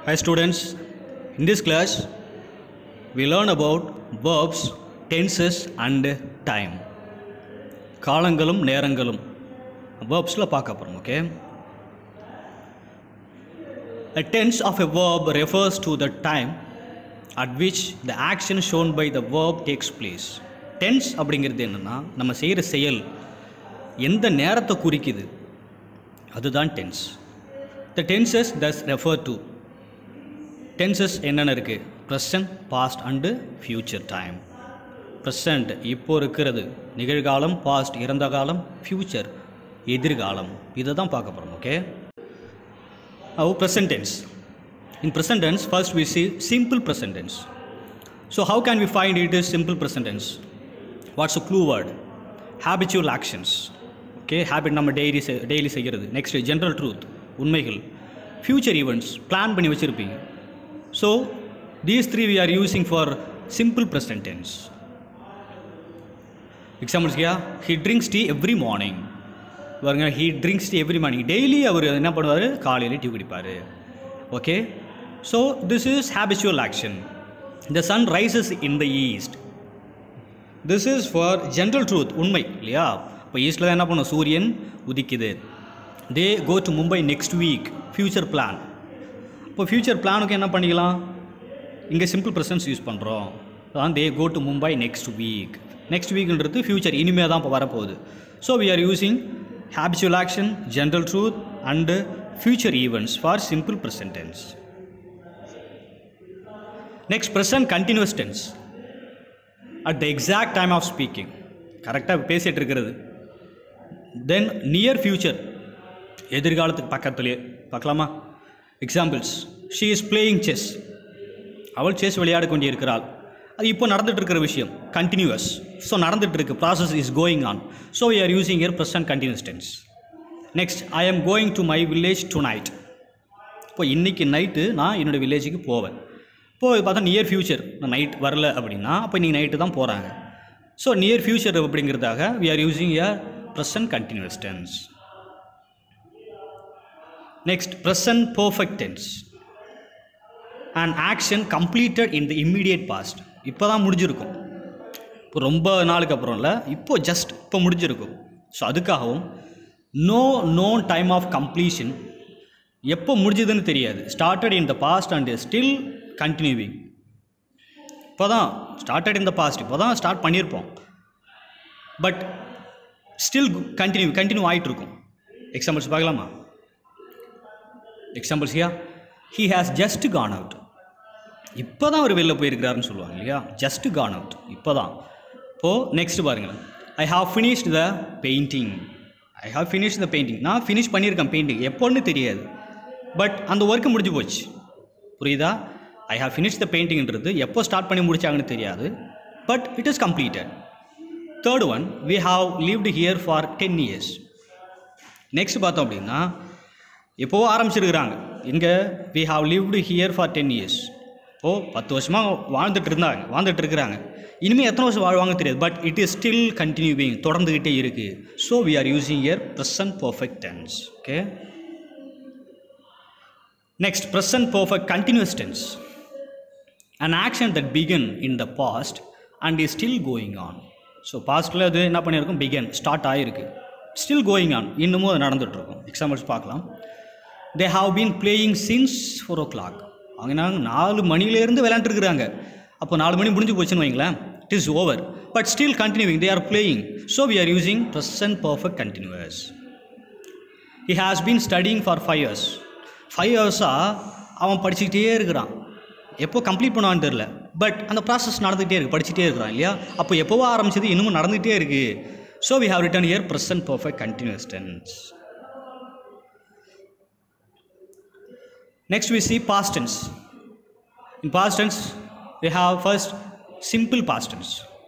Hi students, in this class we learn about verbs, tenses and time. காலங்களும் நேரங்களும் verbsல பார்க்க போகிறோம் okay A tense of a verb refers to the time at which the action shown by the verb takes place. tense அப்படிங்கிறது என்னென்னா நம்ம செய்கிற செயல் எந்த நேரத்தை குறிக்குது அதுதான் tense. The tenses thus refer to tenses என்னென்ன இருக்குது present past and future time present இப்போ இருக்கிறது நிகழ்காலம் பாஸ்ட் இறந்த காலம் ஃப்யூச்சர் எதிர்காலம் இதை தான் பார்க்க போகிறோம் okay Now present tense. In present tense, first we see simple present tense. So how can we find it is simple present tense? What's a clue word? Habitual actions. Okay, habit நம்ம daily daily செய்கிறது next general truth உண்மைகள் future events plan பண்ணி வச்சுருப்பீங்க so these three we are using for simple present tense examples கியா he drinks tea every morning பாருங்க he drinks tea every morning daily அவர் என்ன பண்ணுவார் காலையில் டீ குடிப்பார் okay so this is habitual action the sun rises in the east this is for general truth உண்மை இல்லையா இப்போ ஈஸ்டில் தான் என்ன பண்ணும் சூரியன் உதிக்குது they go to Mumbai next week future plan இப்போ ஃப்யூச்சர் பிளானுக்கு என்ன பண்ணிக்கலாம் இங்கே சிம்பிள் ப்ரெசன்ஸ் யூஸ் பண்ணுறோம் அதான் they go to Mumbai next week next வீக்ன்றது ஃப்யூச்சர் இனிமேல் தான் இப்போ வரப்போகுது so we are using habitual action general truth and future events for simple present tense next present continuous tense at the exact time of speaking கரெக்டாக பேசிகிட்டு இருக்கிறது then near future எதிர்காலத்துக்கு பக்கத்துலேயே பார்க்கலாமா examples she is playing chess அவள் chess விளையாட கொண்டிருக்கிறாள் அது இப்போ நடந்துட்டு இருக்கிற விஷயம் கண்டினியூஸ் ஸோ நடந்துட்டு இருக்கு process is going on so we are using here present continuous tense next I am going to my village tonight இப்போ இன்றைக்கி நைட்டு நான் என்னோடய வில்லேஜுக்கு போவேன் இப்போது பார்த்தா நியர் ஃப்யூச்சர் நான் நைட் வரல அப்படின்னா அப்போ இன்றைக்கி நைட்டு தான் போகிறாங்க ஸோ நியர் ஃப்யூச்சர் அப்படிங்கிறதாக we are using here present continuous tense next present perfect tense and action completed in the immediate past இப்போ தான் முடிஞ்சிருக்கும் இப்போ ரொம்ப நாளுக்கு அப்புறம் இல்லை இப்போ ஜஸ்ட் இப்போ முடிஞ்சிருக்கும் ஸோ அதுக்காகவும் no known time of completion எப்போ முடிஞ்சதுன்னு தெரியாது started in the past and still continuing இப்போ தான் ஸ்டார்டட் இன் த பாஸ்ட் இப்போ தான் ஸ்டார்ட் பண்ணியிருப்போம் பட் ஸ்டில் கண்டினியூ கண்டினியூ ஆகிட்டு இருக்கும் எக்ஸாம்பிள்ஸ் பார்க்கலாமா examples yeah he has just gone out இப்போ தான் அவர் வெளில போயிருக்கிறாருன்னு சொல்லுவாங்க இல்லையா ஜஸ்ட் கான் அவுட் இப்போ தான் இப்போது நெக்ஸ்ட் பாருங்களேன் I have finished the painting I have finish the painting நான் ஃபினிஷ் பண்ணியிருக்கேன் பெயிண்டிங் எப்போன்னு தெரியாது பட் அந்த ஒர்க்கு முடிஞ்சு போச்சு புரியுதா ஐ ஹாவ் ஃபினிஷ் த பெயிண்டிங்ன்றது எப்போ ஸ்டார்ட் பண்ணி முடிச்சாங்கன்னு தெரியாது but it is completed third one we have lived here for ten years next பார்த்தோம் அப்படின்னா எப்போவோ ஆரம்பிச்சிருக்கிறாங்க இங்கே we have lived here for ten years இப்போது பத்து வருஷமாக வாழ்ந்துட்டு இருந்தாங்க வாழ்ந்துட்டு இருக்கிறாங்க இனிமேல் எத்தனை வருஷம் வாழ்வாங்க தெரியாது but it is still continuing தொடர்ந்துக்கிட்டே இருக்குது so we are using here present perfect tense okay next present perfect continuous tense an action that began in the past and is still going on so பாஸ்ட்டில் அது என்ன பண்ணியிருக்கும் began start ஆகிருக்கு still going on இன்னமும் அது நடந்துகிட்ருக்கும் examples பார்க்கலாம் they have been playing since four o'clock அவங்க நாங்கள் நாலு மணிலேருந்து விளையாண்டுருக்குறாங்க அப்போ நாலு மணி முடிஞ்சு போச்சுன்னு வைங்களேன் it is over but still continuing they are playing so we are using present perfect continuous he has been studying for five years five இயர்ஸாக அவன் படிச்சுக்கிட்டே இருக்கிறான் எப்போ கம்ப்ளீட் பண்ணுவான்னு தெரில பட் அந்த ப்ராசஸ் நடந்துகிட்டே இருக்குது படிச்சுட்டே இருக்கிறான் இல்லையா அப்போ எப்போவோ ஆரம்பிச்சது இன்னமும் நடந்துகிட்டே இருக்குது so we have written here present perfect continuous tense Next we see past tense. In past tense, we have first simple past tense.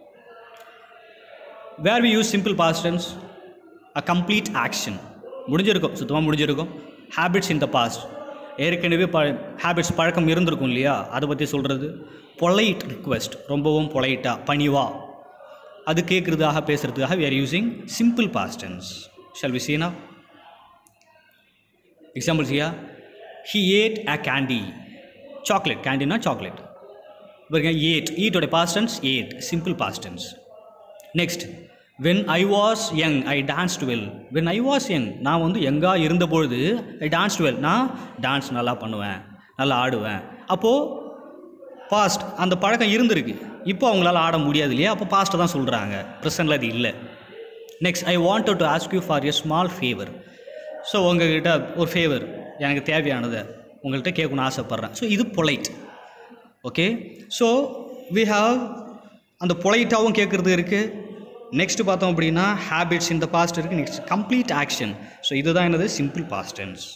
Where we use simple past tense, a complete action. முடிஞ்சிருக்கும் சுத்தமாக முடிஞ்சிருக்கும் habits in the past ஏற்கனவே ப habits பழக்கம் இருந்திருக்கும் இல்லையா அதை பற்றி சொல்கிறது பொலைட் ரிக்வெஸ்ட் ரொம்பவும் பொலைட்டாக பணிவா அது கேட்குறதாக பேசுகிறதுக்காக we are using simple past tense shall we see a examples yeah he ate a candy chocolate கேண்டீனா சாக்லேட் பாருங்க ஏட் ஈட்டோட past tense ate simple past tense next when I was young I dance well when I was young நான் வந்து யங்காக இருந்தபொழுது I dance well நான் dance நல்லா பண்ணுவேன் நல்லா ஆடுவேன் அப்போது பாஸ்ட் அந்த பழக்கம் இருந்திருக்கு இப்போ அவங்களால ஆட முடியாது இல்லையா அப்போ பாஸ்ட்டை தான் சொல்கிறாங்க ப்ரெசண்டில் அது இல்லை next I wanted to ask you for a small favour so உங்ககிட்ட ஒரு ஃபேவர் எனக்கு தேவையானதை உங்கள்கிட்ட கேட்கணும்னு ஆசைப்பட்றேன் ஸோ இது polite okay so we have அந்த பொலைட்டாகவும் கேட்குறது இருக்குது நெக்ஸ்ட் பார்த்தோம் அப்படின்னா ஹேபிட்ஸ் இந்த பாஸ்ட் இருக்குது நெக்ஸ்ட் கம்ப்ளீட் ஆக்ஷன் ஸோ இதுதான் என்னது simple past tense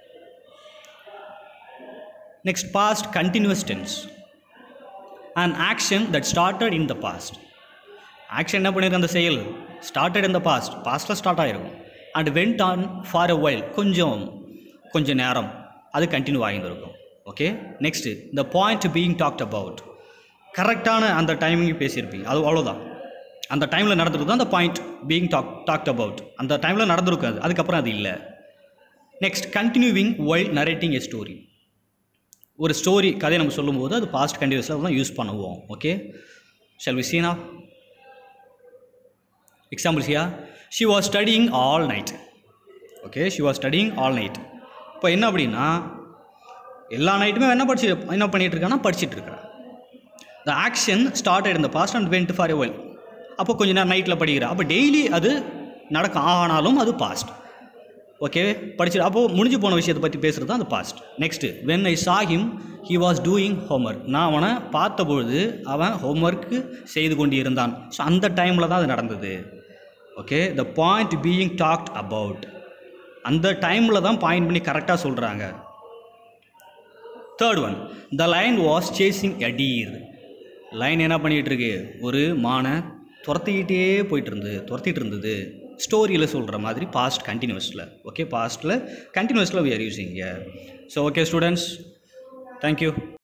next past continuous tense and action that started in the past action என்ன பண்ணியிருக்கு அந்த செயல் ஸ்டார்டட் இன் த பாஸ்ட் பாஸ்ட்டில் ஸ்டார்ட் ஆகிருக்கும் and went on for a while கொஞ்சம் கொஞ்சம் நேரம் அது கண்டினியூ ஆகியிருந்திருக்கும் okay next the point being talked about கரெக்டான அந்த டைமிங் பேசியிருப்பீங்க அது அவ்வளோதான் அந்த டைமில் நடந்திருக்கு தான் அந்த point being talk talked about அந்த டைமில் நடந்திருக்கும் அது அதுக்கப்புறம் அது இல்லை next continuing while narrating a story ஒரு ஸ்டோரி கதையை நம்ம சொல்லும்போது அது பாஸ்ட் கண்டினியூஸில் தான் யூஸ் பண்ணுவோம் okay shall we see a examples yeah she was studying all night okay she was studying all night இப்போ என்ன அப்படின்னா எல்லா நைட்டுமே என்ன படிச்சு என்ன பண்ணிகிட்டு இருக்கான்னா படிச்சுட்டு இருக்கிறேன் த ஆக்ஷன் ஸ்டார்டட் இந்த past and went for a while அப்போ கொஞ்ச நேரம் நைட்டில் படிக்கிறேன் அப்போ டெய்லி அது நடக்கும் ஆனாலும் அது பாஸ்ட் ஓகே படிச்சு அப்போது முடிஞ்சு போன விஷயத்தை பற்றி பேசுகிறது தான் அது past next when I saw him he was doing homework நான் அவனை பார்த்தபொழுது அவன் ஹோம்ஒர்க்கு செய்து கொண்டு இருந்தான் ஸோ அந்த டைமில் தான் அது நடந்தது okay the point being talked about அந்த டைமில் தான் பாயிண்ட் பண்ணி கரெக்டாக சொல்கிறாங்க third one the lion was chasing a deer lion என்ன பண்ணிகிட்டு இருக்கு ஒரு மானை துரத்திக்கிட்டே போயிட்டு இருந்தது துரத்திட்டு இருந்தது ஸ்டோரியில் சொல்கிற மாதிரி பாஸ்ட் கண்டினியூஸில் ஓகே பாஸ்ட்டில் கண்டினியூஸில் we are using so okay students thank you